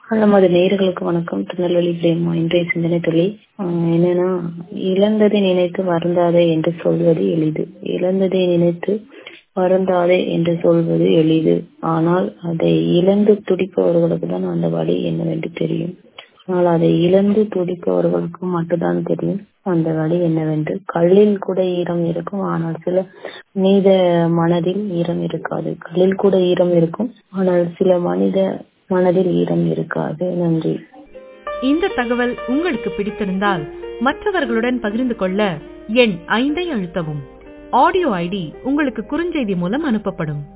நமது நேயர்களுக்கு வணக்கம் திருநெல்வேலி பிரேமா இன்றைய சிந்தனை தொழில் என்னன்னா இழந்ததை நினைத்து வருந்தாதே என்று சொல்வது எளிது இழந்ததை நினைத்து வருந்தாதே என்று சொல்வது எளிது ஆனால் அதை இழந்து துடிப்பவர்களுக்கு தான் அந்த வழி என்னவென்று தெரியும் ஆனால் அதை இழந்து துடிப்பவர்களுக்கு மட்டும்தான் தெரியும் அந்த வழி என்னவென்று கல்லில் கூட ஈரம் இருக்கும் ஆனால் சில மனித மனதில் ஈரம் இருக்காது கல்லில் கூட ஈரம் இருக்கும் ஆனால் சில மனித மனதில் ஈரம் இருக்காது நன்றி இந்த தகவல் உங்களுக்கு பிடித்திருந்தால் மற்றவர்களுடன் பகிர்ந்து கொள்ள எண் ஐந்தை அழுத்தவும் ஆடியோ ஐடி உங்களுக்கு குறுஞ்செய்தி மூலம் அனுப்பப்படும்